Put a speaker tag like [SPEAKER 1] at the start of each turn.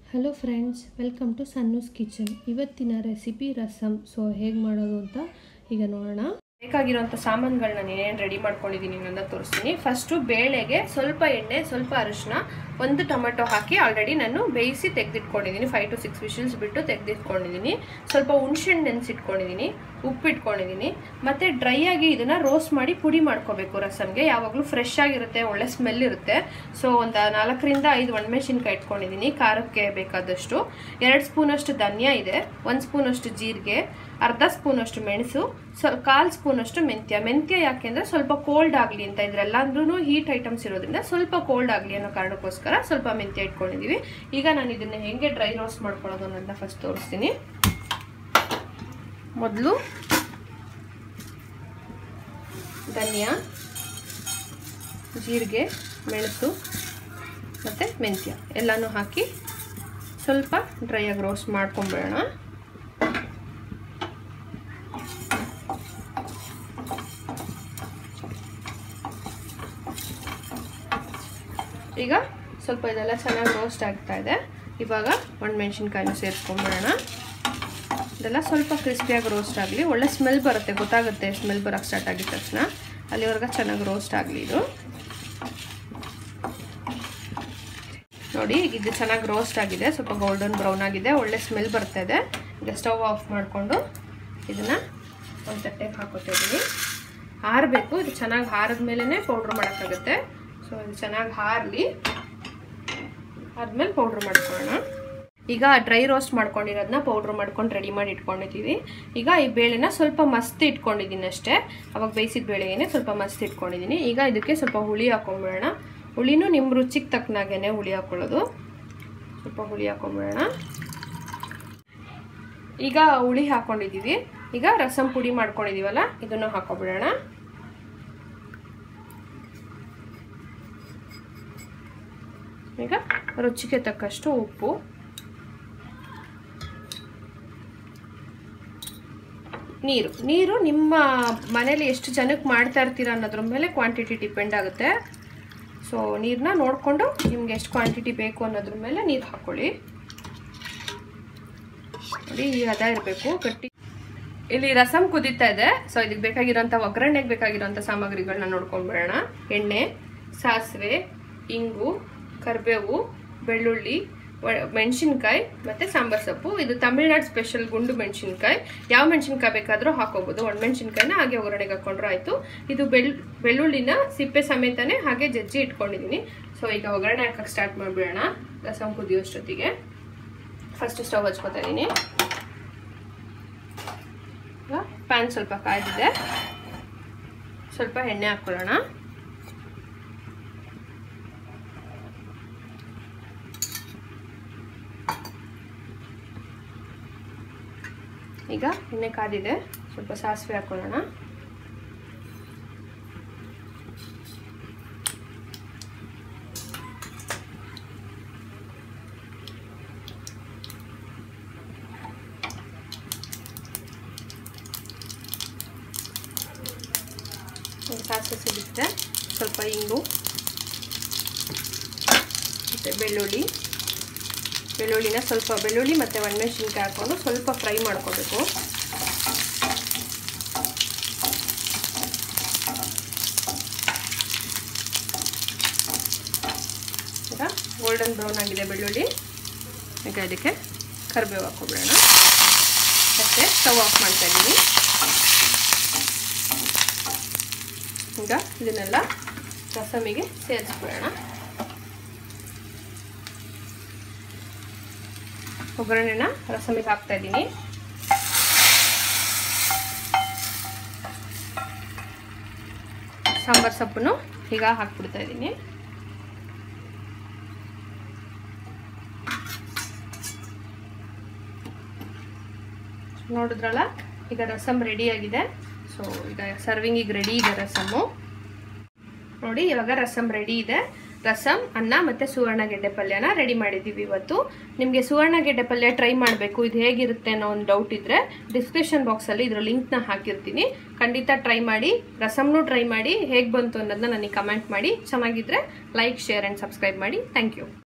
[SPEAKER 1] hello friends welcome to Sannu's kitchen ಇವತ್ತಿನ recipe rasam so ಹೇಗೆ ಮಾಡೋದು ಅಂತ ಈಗ ನೋಡೋಣ
[SPEAKER 2] ಬೇಕಾಗಿರುವಂಥ ಸಾಮಾನುಗಳನ್ನ ನಾನು ಏನೇನು ರೆಡಿ ಮಾಡ್ಕೊಂಡಿದ್ದೀನಿ ಅನ್ನೋದನ್ನ ತೋರಿಸ್ತೀನಿ ಫಸ್ಟು ಬೇಳೆಗೆ ಸ್ವಲ್ಪ ಎಣ್ಣೆ ಸ್ವಲ್ಪ ಅರಿಶಿನ ಒಂದು ಟೊಮೆಟೊ ಹಾಕಿ ಆಲ್ರೆಡಿ ನಾನು ಬೇಯಿಸಿ ತೆಗೆದಿಟ್ಕೊಂಡಿದ್ದೀನಿ ಫೈವ್ ಟು ಸಿಕ್ಸ್ ವಿಷಲ್ಸ್ ಬಿಟ್ಟು ತೆಗೆದಿಟ್ಕೊಂಡಿದ್ದೀನಿ ಸ್ವಲ್ಪ ಹುಣ್ಸೆಹಣ್ಣು ನೆನೆಸಿಟ್ಕೊಂಡಿದ್ದೀನಿ ಉಪ್ಪು ಇಟ್ಕೊಂಡಿದ್ದೀನಿ ಮತ್ತು ಡ್ರೈ ಆಗಿ ಇದನ್ನು ರೋಸ್ಟ್ ಮಾಡಿ ಪುಡಿ ಮಾಡ್ಕೋಬೇಕು ರಸಮ್ಗೆ ಯಾವಾಗಲೂ ಫ್ರೆಶ್ ಆಗಿರುತ್ತೆ ಒಳ್ಳೆ ಸ್ಮೆಲ್ ಇರುತ್ತೆ ಸೊ ಒಂದು ನಾಲ್ಕರಿಂದ ಐದು ಒಣಮೆಣಸಿನ್ಕಾಯಿ ಇಟ್ಕೊಂಡಿದ್ದೀನಿ ಖಾರಕ್ಕೆ ಬೇಕಾದಷ್ಟು ಎರಡು ಸ್ಪೂನಷ್ಟು ಧನಿಯಾ ಇದೆ ಒಂದು ಸ್ಪೂನಷ್ಟು ಜೀರಿಗೆ ಅರ್ಧ ಸ್ಪೂನಷ್ಟು ಮೆಣಸು ಸ್ವ ಕಾಲು ಸ್ಪೂನಷ್ಟು ಮೆಂತ್ಯ ಮೆಂತ್ಯ ಯಾಕೆ ಅಂದರೆ ಸ್ವಲ್ಪ ಕೋಲ್ಡ್ ಆಗಲಿ ಅಂತ ಇದ್ರೆಲ್ಲಂದ್ರೂ ಹೀಟ್ ಐಟಮ್ಸ್ ಇರೋದ್ರಿಂದ ಸ್ವಲ್ಪ ಕೋಲ್ಡ್ ಆಗಲಿ ಅನ್ನೋ ಕಾರಣಕ್ಕೋಸ್ಕರ ಸ್ವಲ್ಪ ಮೆಂತ್ಯ ಇಟ್ಕೊಂಡಿದ್ದೀವಿ ಈಗ ನಾನು ಇದನ್ನು ಹೇಗೆ ಡ್ರೈ ರೋಸ್ಟ್ ಮಾಡ್ಕೊಳ್ಳೋದು ಅನ್ನೋದನ್ನ ಫಸ್ಟ್ ತೋರಿಸ್ತೀನಿ ಮೊದಲು ಧನಿಯಾ ಜೀರಿಗೆ ಮೆಣಸು ಮತ್ತು ಮೆಂತ್ಯ ಎಲ್ಲನೂ ಹಾಕಿ ಸ್ವಲ್ಪ ಡ್ರೈಯಾಗಿ ರೋಸ್ಟ್ ಮಾಡ್ಕೊಂಬೇಡೋಣ ಈಗ ಸ್ವಲ್ಪ ಇದೆಲ್ಲ ಚೆನ್ನಾಗಿ ರೋಸ್ಟ್ ಆಗ್ತಾ ಇದೆ ಇವಾಗ ಒಣಮೆಣ್ಸಿನ್ಕಾಯಿನೂ ಸೇರಿಸ್ಕೊಂಬಿಡೋಣ ಇದೆಲ್ಲ ಸ್ವಲ್ಪ ಕ್ರಿಸ್ಪಿಯಾಗಿ ರೋಸ್ಟ್ ಆಗಲಿ ಒಳ್ಳೆ ಸ್ಮೆಲ್ ಬರುತ್ತೆ ಗೊತ್ತಾಗುತ್ತೆ ಸ್ಮೆಲ್ ಬರೋಕ್ಕೆ ಸ್ಟಾರ್ಟ್ ಆಗಿದ ತಕ್ಷಣ ಅಲ್ಲಿವರೆಗೆ ಚೆನ್ನಾಗಿ ರೋಸ್ಟ್ ಆಗಲಿ ಇದು ನೋಡಿ ಈಗ ಇದು ಚೆನ್ನಾಗಿ ರೋಸ್ಟ್ ಆಗಿದೆ ಸ್ವಲ್ಪ ಗೋಲ್ಡನ್ ಬ್ರೌನ್ ಆಗಿದೆ ಒಳ್ಳೆ ಸ್ಮೆಲ್ ಬರ್ತಾ ಇದೆ ಈಗ ಸ್ಟವ್ ಆಫ್ ಮಾಡಿಕೊಂಡು ಇದನ್ನು ಒಂದು ತಟ್ಟೆಗೆ ಹಾಕೋತಾ ಇದ್ದೀನಿ ಹಾರಬೇಕು ಇದು ಚೆನ್ನಾಗಿ ಹಾರಿದ ಮೇಲೇ ಪೌಡ್ರ್ ಮಾಡೋಕ್ಕಾಗುತ್ತೆ ಸೊ ಇದು ಚೆನ್ನಾಗಿ ಹಾರಲಿ ಆದ್ಮೇಲೆ ಪೌಡ್ರ್ ಮಾಡ್ಕೊಳ್ಳೋಣ ಈಗ ಡ್ರೈ ರೋಸ್ಟ್ ಮಾಡ್ಕೊಂಡಿರೋದನ್ನ ಪೌಡ್ರ್ ಮಾಡ್ಕೊಂಡು ರೆಡಿ ಮಾಡಿ ಇಟ್ಕೊಂಡಿದ್ದೀವಿ ಈಗ ಈ ಬೇಳೆನ ಸ್ವಲ್ಪ ಮಸ್ತ್ ಇಟ್ಕೊಂಡಿದ್ದೀನಿ ಅಷ್ಟೇ ಅವಾಗ ಬೇಯಿಸಿದ ಬೇಳೆಗೇನೆ ಸ್ವಲ್ಪ ಮಸ್ತ್ ಇಟ್ಕೊಂಡಿದ್ದೀನಿ ಈಗ ಇದಕ್ಕೆ ಸ್ವಲ್ಪ ಹುಳಿ ಹಾಕೊಂಬಿಡೋಣ ಹುಳಿನೂ ನಿಮ್ಮ ರುಚಿಗೆ ತಕ್ಕನಾಗೇನೆ ಹುಳಿ ಹಾಕೊಳ್ಳೋದು ಸ್ವಲ್ಪ ಹುಳಿ ಹಾಕೊಂಬಿಡೋಣ ಈಗ ಹುಳಿ ಹಾಕೊಂಡಿದ್ದೀವಿ ಈಗ ರಸಂ ಪುಡಿ ಮಾಡ್ಕೊಂಡಿದ್ದೀವಲ್ಲ ಇದನ್ನು ಹಾಕೊಬಿಡೋಣ ಈಗ ರುಚಿಗೆ ತಕ್ಕಷ್ಟು ಉಪ್ಪು ನೀರು ನೀರು ನಿಮ್ಮ ಮನೇಲಿ ಎಷ್ಟು ಜನಕ್ಕೆ ಮಾಡ್ತಾ ಇರ್ತೀರ ಅನ್ನೋದ್ರ ಮೇಲೆ ಕ್ವಾಂಟಿಟಿ ಡಿಪೆಂಡ್ ಆಗುತ್ತೆ ಸೊ ನೀರನ್ನ ನೋಡಿಕೊಂಡು ನಿಮ್ಗೆ ಎಷ್ಟು ಕ್ವಾಂಟಿಟಿ ಬೇಕು ಅನ್ನೋದ್ರ ಮೇಲೆ ನೀರು ಹಾಕ್ಕೊಳ್ಳಿ ನೋಡಿ ಈ ಹದ ಇರಬೇಕು ಗಟ್ಟಿ ಇಲ್ಲಿ ರಸಮ್ ಕುದೀತಾ ಇದೆ ಸೊ ಇದಕ್ಕೆ ಬೇಕಾಗಿರೋಂಥ ಒಗ್ಗರಣೆಗೆ ಬೇಕಾಗಿರೋಂಥ ಸಾಮಗ್ರಿಗಳನ್ನ ನೋಡ್ಕೊಂಡ್ಬಿಡೋಣ ಎಣ್ಣೆ ಸಾಸಿವೆ ಇಂಗು ಕರಿಬೇವು ಬೆಳ್ಳುಳ್ಳಿ ಮೆಣಸಿನ್ಕಾಯಿ ಮತ್ತು ಸಾಂಬಾರು ಸೊಪ್ಪು ಇದು ತಮಿಳ್ನಾಡು ಸ್ಪೆಷಲ್ ಗುಂಡು ಮೆಣಸಿನ್ಕಾಯಿ ಯಾವ ಮೆಣಸಿನ್ಕಾಯಿ ಬೇಕಾದರೂ ಹಾಕೋಬೋದು ಒಣಮೆಣಸಿನ್ಕಾಯಿನ ಹಾಗೆ ಒಗ್ಗರಣೆಗೆ ಹಾಕೊಂಡ್ರೆ ಆಯಿತು ಇದು ಬೆಳ್ ಬೆಳ್ಳುಳ್ಳಿನ ಸಿಪ್ಪೆ ಸಮೇತನೇ ಹಾಗೆ ಜಜ್ಜಿ ಇಟ್ಕೊಂಡಿದ್ದೀನಿ ಸೊ ಈಗ ಒಗ್ಗರಣೆ ಹಾಕಕ್ಕೆ ಸ್ಟಾರ್ಟ್ ಮಾಡಿಬಿಡೋಣ ರಸಮ್ ಕುದಿಯೋಷ್ಟೊತ್ತಿಗೆ ಫಸ್ಟ್ ಸ್ಟವ್ ಹಚ್ಕೋತಾ ಇದ್ದೀನಿ ಪ್ಯಾನ್ ಸ್ವಲ್ಪ ಕಾಯ್ದಿದೆ ಸ್ವಲ್ಪ ಎಣ್ಣೆ ಹಾಕ್ಕೊಳ್ಳೋಣ ಈಗ ಎಣ್ಣೆ ಕಾದಿದೆ ಸ್ವಲ್ಪ ಸಾಸಿವೆ ಹಾಕೊಳ್ಳೋಣ ಸಾಸಿವೆ ಸಿಗುತ್ತೆ ಸ್ವಲ್ಪ ಇಂಗು ಮತ್ತು ಬೆಳ್ಳುಳ್ಳಿ ಬೆಳ್ಳುಳ್ಳಿನ ಸ್ವಲ್ಪ ಬೆಳ್ಳುಳ್ಳಿ ಮತ್ತು ಒಣಮೆಣ್ಸಿನ್ಕಾಯಿ ಹಾಕ್ಕೊಂಡು ಸ್ವಲ್ಪ ಫ್ರೈ ಮಾಡ್ಕೋಬೇಕು ಈಗ ಗೋಲ್ಡನ್ ಬ್ರೌನ್ ಆಗಿದೆ ಬೆಳ್ಳುಳ್ಳಿ ಈಗ ಇದಕ್ಕೆ ಕರಿಬೇವು ಹಾಕ್ಕೊಬಿಡೋಣ ಮತ್ತು ಸ್ಟವ್ ಆಫ್ ಮಾಡ್ತಾ ಇದ್ದೀನಿ ಈಗ ಇದನ್ನೆಲ್ಲ ರಸಮಿಗೆ ಸೇರಿಸ್ಬಿಡೋಣ ಒಗ್ಗರಣೆನ ರಸಮಿಗೆ ಹಾಕ್ತಾ ಇದ್ದೀನಿ ಸಾಂಬಾರು ಸೊಪ್ಪನ್ನು ಈಗ ಹಾಕ್ಬಿಡ್ತಾ ಇದ್ದೀನಿ ನೋಡಿದ್ರಲ್ಲ ಈಗ ರಸಮ್ ರೆಡಿ ಆಗಿದೆ ಸೊ ಈಗ ಸರ್ವಿಂಗಿಗೆ ರೆಡಿ ಇದೆ ರಸಮ್ಮು ನೋಡಿ ಇವಾಗ ರಸಮ್ ರೆಡಿ ಇದೆ ರಸಮ್ ಅನ್ನ ಮತ್ತು ಸುವರ್ಣಗೆಡ್ಡೆ ಪಲ್ಯನ ರೆಡಿ ಮಾಡಿದ್ದೀವಿ ಇವತ್ತು ನಿಮಗೆ ಸುವರ್ಣಗೆಡ್ಡೆ ಪಲ್ಯ ಟ್ರೈ ಮಾಡಬೇಕು ಇದು ಹೇಗಿರುತ್ತೆ ಅನ್ನೋ ಒಂದು ಡೌಟ್ ಇದ್ದರೆ ಡಿಸ್ಕ್ರಿಪ್ಷನ್ ಬಾಕ್ಸಲ್ಲಿ ಇದರ ಲಿಂಕ್ನ ಹಾಕಿರ್ತೀನಿ ಖಂಡಿತ ಟ್ರೈ ಮಾಡಿ ರಸಮ್ನು ಟ್ರೈ ಮಾಡಿ ಹೇಗೆ ಬಂತು ಅನ್ನೋದನ್ನ ನನಗೆ ಕಮೆಂಟ್ ಮಾಡಿ ಚೆನ್ನಾಗಿದ್ದರೆ ಲೈಕ್ ಶೇರ್ ಆ್ಯಂಡ್ ಸಬ್ಸ್ಕ್ರೈಬ್ ಮಾಡಿ ಥ್ಯಾಂಕ್ ಯು